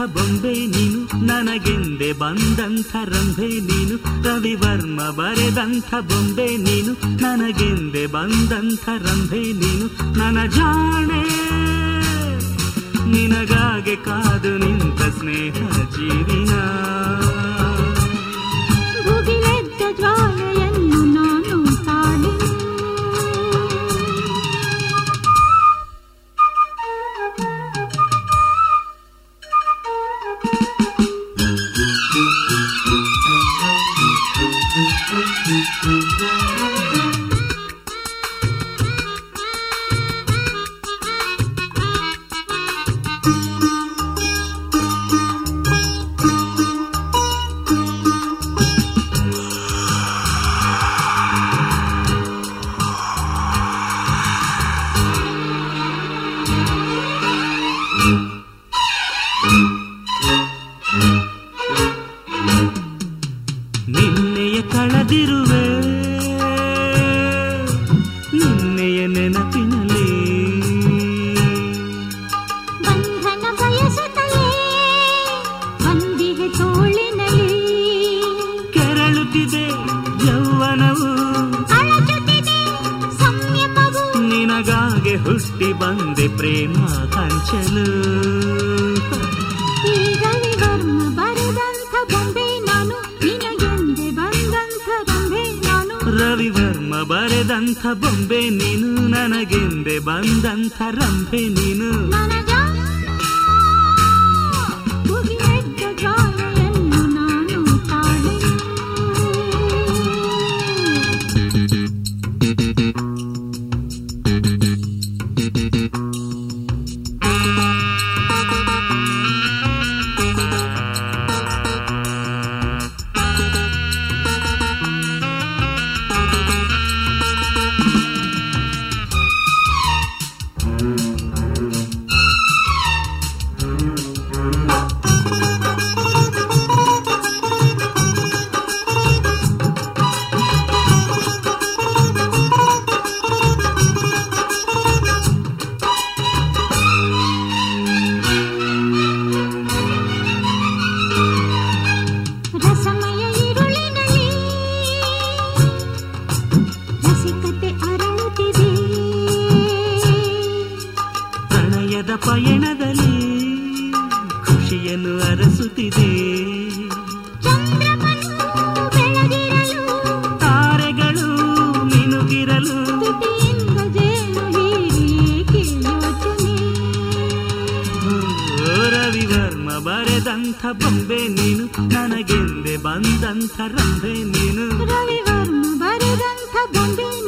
ಬೊಂಬೆ ನೀನು ನನಗೆಂದೆ ಬಂದಂಥ ರಂಭೆ ನೀನು ರವಿವರ್ಮ ಬರೆದಂಥ ಬೊಂಬೆ ನೀನು ನನಗೆಂದೆ ಬಂದಂಥ ರಂಭೆ ನೀನು ನನ್ನ ಜಾಣೆ ನಿನಗಾಗೆ ಕಾದು ನಿಂತ ಸ್ನೇಹ ಜೀವಿನ ಭುಗಿಲೆದ್ದ ಜ್ವಾಲೆಯನ್ನು ನಾನು ತಾಳಿ ನಿನ್ನೆಯ ಕಳೆದಿರುವೆ ನಿನ್ನೆಯ ನೆನಪಿನಲ್ಲಿ ಬಂಧನ ಬಯಸುತ್ತಲೇ ಬಂದಿಗೆ ತೋಳಿನಲ್ಲಿ ಕೆರಳುತ್ತಿದೆ ಯೌವನವು ಅಳಚುತ್ತಿದೆ ಸಂಯಮವು ನಿನಗಾಗೆ ಹುಟ್ಟಿ ಬಂದೆ ಪ್ರೇಮ ಹಂಚಲು ಈ ರವಿವರ್ಮ ಬರೆದಂಥ ಬೊಂಬೆ ನಾನು ನಿನಗೆಂದೆ ಬಂದಂಥ ರಂಬೆ ನಾನು ರವಿವರ್ಮ ಬರೆದಂಥ ಬೊಂಬೆ ನೀನು ನನಗೆಂದೆ ಬಂದಂಥ ರಂಪೆ ನೀನು ನನಗ ಭುಗಿಲೆದ್ದ ಜ್ವಾಲೆಯನ್ನು ನಾನು ತಾಳಿ ರಸಮಯ ಇರುಳಿನಲ್ಲಿ ರಸಿಕತೆ ಅರಳುತ್ತಿದೆ ಪ್ರಣಯದ ಪಯಣದಲ್ಲಿ ಖುಷಿಯನ್ನು ಅರಸುತ್ತಿದೆ ಚಂದ್ರಮನು ಬೆಳಗಿರಲು ತಾರೆಗಳು ಮಿನುಗಿರಲು ತುಟಿಯಿಂದ ಜೇನು ಹೀರಿ ಯೋಚನೆ ಓ ರವಿವರ್ಮ ಬರೆದಂಥ ಬೊಂಬೆ ನೀನು ನನಗೆಂದೆ ಬಂದಂಥ ರಂಭೆ ನೀನು ರವಿವರ್ಮ ಬರೆದಂಥ ಬೊಂಬೆ